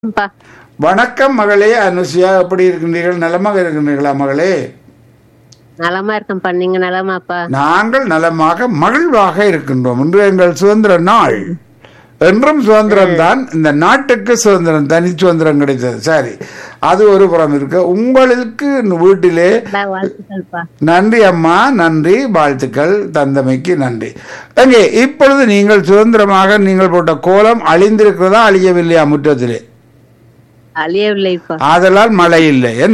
பா வணக்கம் மகளே அனுசியா எப்படி இருக்கின்றீர்கள் நலமாக இருக்கின்றீர்களா மகளே நலமா இருக்கேன்ப்பா நீங்க நலமாப்பா நாங்கள் நலமாக மகிழ்வாக இருக்கின்றோம் இன்று எங்கள் சுதந்திர நாள் என்றும் சுதந்திரம் தான் இந்த நாட்டுக்கு சுதந்திரம் தனி சுதந்திரம் கிடைத்தது சரி அது ஒரு புறம் இருக்கு உங்களுக்கு வீட்டிலே எல்லா வாழ்த்துக்கள்ப்பா நன்றி அம்மா நன்றி வாழ்த்துக்கள் தந்தமைக்கு நன்றி அங்கே இப்பொழுது நீங்கள் சுதந்திரமாக நீங்கள் போட்ட கோலம் அழிந்திருக்கிறதா அழியவில்லையா முற்றத்திலே அழியவில்லைப்பா ஆதலால் மழை இல்லை என்ன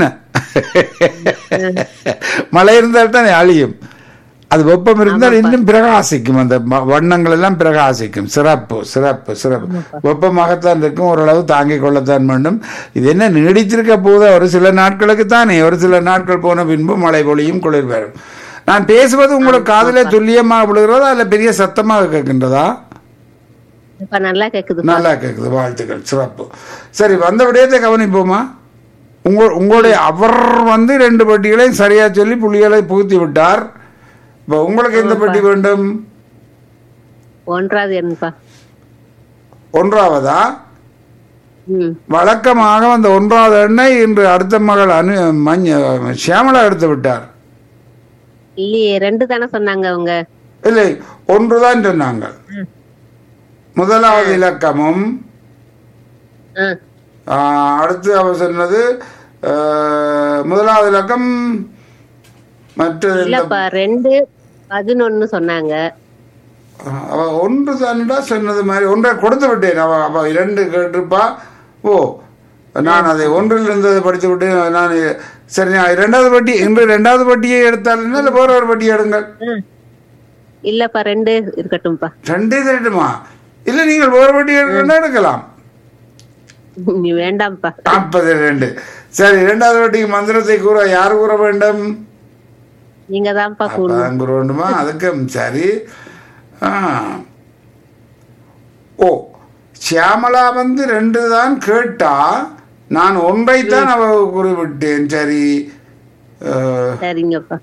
மழை இருந்தால் தானே அழியும் அது வெப்பம் இருந்தால் இன்னும் பிரகாசிக்கும் அந்த ம- வண்ணங்கள் எல்லாம் பிரகாசிக்கும் சிறப்பு சிறப்பு சிறப்பு வெப்பமாகத்தான் இருக்கும் ஓரளவு தாங்கிக் கொள்ளத்தான் வேண்டும் இது என்ன நீடித்திருக்க போதா ஒரு சில நாட்களுக்கு தானே ஒரு சில நாட்கள் போன பின்பு மழை பொழியும் குளிர் வரும் நான் பேசுவது உங்களுக்கு காதிலே துல்லியமாக விழுகிறதா இல்ல பெரிய சத்தமாக கேட்கின்றதா இப்ப நல்லா கேக்குதுப்பா நல்லா கேக்குது வாழ்த்துக்கள் சிறப்பு சரி வந்த விடயத்தை கவனிப்போமா உங்க உங்களுடைய அவர் வந்து ரெண்டு பெட்டிகளையும் சரியா சொல்லி புள்ளிகளை புகுத்தி விட்டார் இப்போ உங்களுக்கு எந்த பெட்டி வேண்டும் ஒன்றாவது என்னப்பா ஒன்றாவதா ம் வழக்கமாக அந்த ஒன்றாவது எண்ணெய் இன்று அடுத்த மகள் அனு மஞ்ச சியாமலா எடுத்து விட்டார் இல்லையே ரெண்டு தானே சொன்னாங்க அவங்க இல்லை ஒன்றுதான் சொன்னாங்க ம். முதலாவது இலக்கமும் ஆ, ஆஹ், அடுத்து அவர் சொன்னது ஆஹ், முதலாவது இலக்கம் மற்றது இந்த இல்லப்பா ரெண்டு பதினொன்னு சொன்னாங்க அவ ஒன்று தானடா சொன்னது மாதிரி ஒன்றை கொடுத்து விட்டேன் அவ அவ இரண்டு கேட்டிருப்பா ஓ நான் அதை ஒன்றில் இருந்ததை படித்து விட்டு நான் சரி நான் இரண்டாவது பட்டி இன்று இரண்டாவது பட்டியை எடுத்தால் என்ன இல்லை வேற ஒரு பட்டியை எடுங்கள் ஆ. இல்லப்பா ரெண்டு இருக்கட்டும்ப்பா ரெண்டே தரட்டுமா இல்லை நீங்கள் வேறு பட்டி எடுக்கணும்னா எடுக்கலாம் நீ வேண்டாம்ப்பா நாற்பது ரெண்டு சரி இரண்டாவது பட்டிக்கு மந்திரத்தை கூற யார் கூற வேண்டும் நீங்க தான்ப்பா கூடணும் அப்பதான் கூற வேண்டுமா அதுக்கும் சரி ஆ. ஓ சியாமலா வந்து ரெண்டு தான் கேட்டா நான் ஒன்றைத்தான் அவ குறிவிட்டேன் சரி அஹ், சரிங்கப்பா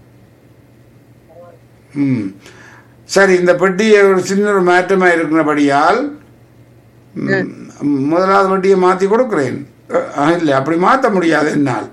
ம் சரி இந்த பெட்டியை ஒரு சின்ன ஒரு மாற்றமா இருக்கிறபடியால் ம், முதலாவது வட்டியை மாத்தி கொடுக்கிறேன் அஹ், இல்லை அப்படி மாற்ற முடியாது என்னால்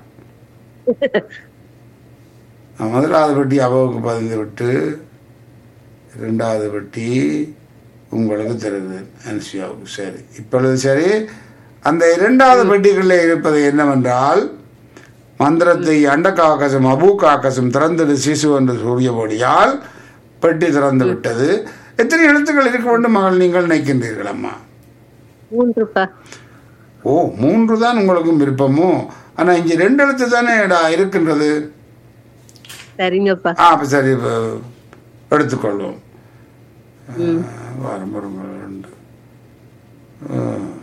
அஹ், முதலாவது வட்டி அவாவுக்கு பதிந்து விட்டு இரண்டாவது வட்டி உங்களுக்கு தருகிறேன் அனுசியாவுக்கு சரி இப்பொழுது சரி அந்த இரண்டாவது பெட்டிகளில் இருப்பது என்னவென்றால் மந்திரத்தை அண்டக்காக்கசம் அபூக்காக்கசம் திறந்தது சிசு என்று கூறியபடியால் பெட்டி திறந்து விட்டது எத்தனை எழுத்துக்கள் இருக்க வேண்டும் மகள் நீங்கள் நினைக்கின்றீர்கள் அம்மா மூன்றுப்பா ஓ மூன்று தான் உங்களுக்கும் விருப்பமோ ஆனா இங்க ரெண்டு எழுத்து தானே டா இருக்கின்றது சரிங்கப்பா ஆ அப்ப சரி இப்ப எடுத்துக்கொள்வோம் வாரம் வரும் ரெண்டு ஆ.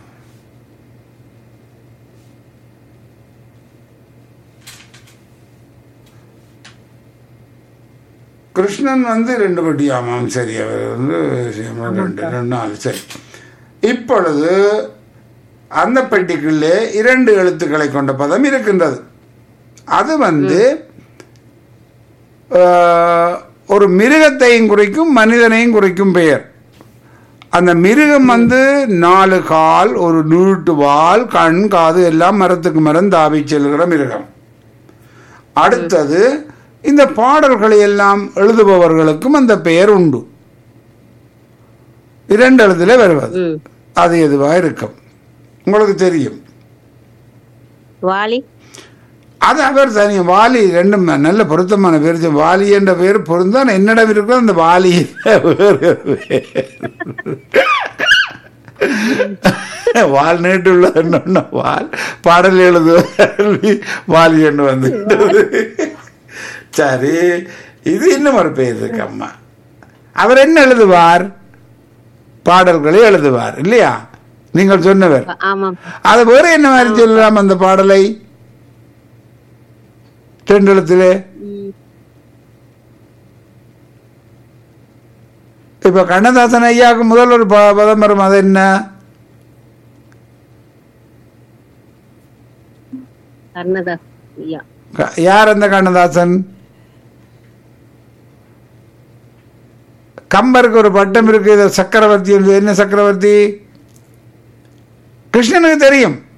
கிருஷ்ணன் வந்து ரெண்டு பட்டி ஆமாம் சரி அவர் வந்து சிவன் ரெண்டு ரெண்டு நாலு சரி இப்பொழுது அந்த பெட்டிக்குள்ளே இரண்டு எழுத்துக்களை கொண்ட பதம் இருக்கின்றது அது வந்து ஆஹ், ஒரு மிருகத்தையும் குறிக்கும் மனிதனையும் குறிக்கும் பெயர் அந்த மிருகம் வந்து நாலு கால் ஒரு நீட்டு வால் கண் காது எல்லாம் மரத்துக்கு மரம் தாவி செல்கிற மிருகம் அடுத்தது இந்த பாடல்களை எல்லாம் எழுதுபவர்களுக்கும் அந்த பெயர் உண்டு இரண்டு எழுத்துல வருவது ம் அது எதுவா இருக்கும் உங்களுக்கு தெரியும் வாலி அது அவர் தனி வாலி ரெண்டும் நல்ல பொருத்தமான பேர் வாலி என்ற பேர் பொருந்தான் என்னிடம் இருக்கோ அந்த வாலி வேறு பேர். வால் நீட்டுள்ள என்ன வால் பாடல் எழுதுவார் வாலி என்று வந்து சரி இது இன்னும் ஒரு பேர் இருக்கு அம்மா அவர் என்ன எழுதுவார் பாடல்களை எழுதுவார் இல்லையா நீங்கள் சொன்னவர் ஆமாம் அது வேற என்ன மாதிரி சொல்லலாம் அந்த பாடலை ரெண்டு எழுத்திலே ம். இப்ப கண்ணதாசன் ஐயாவுக்கு முதல் ஒரு ப- பதம் வரும் அது என்ன கர்ணதாஸ் ஐயா க- யார் அந்த கண்ணதாசன் கம்பருக்கு ஒரு பட்டம் இருக்கு இது சக்கரவர்த்தி என்று. என்ன சக்கரவர்த்தி கிருஷ்ணனுக்கு தெரியும்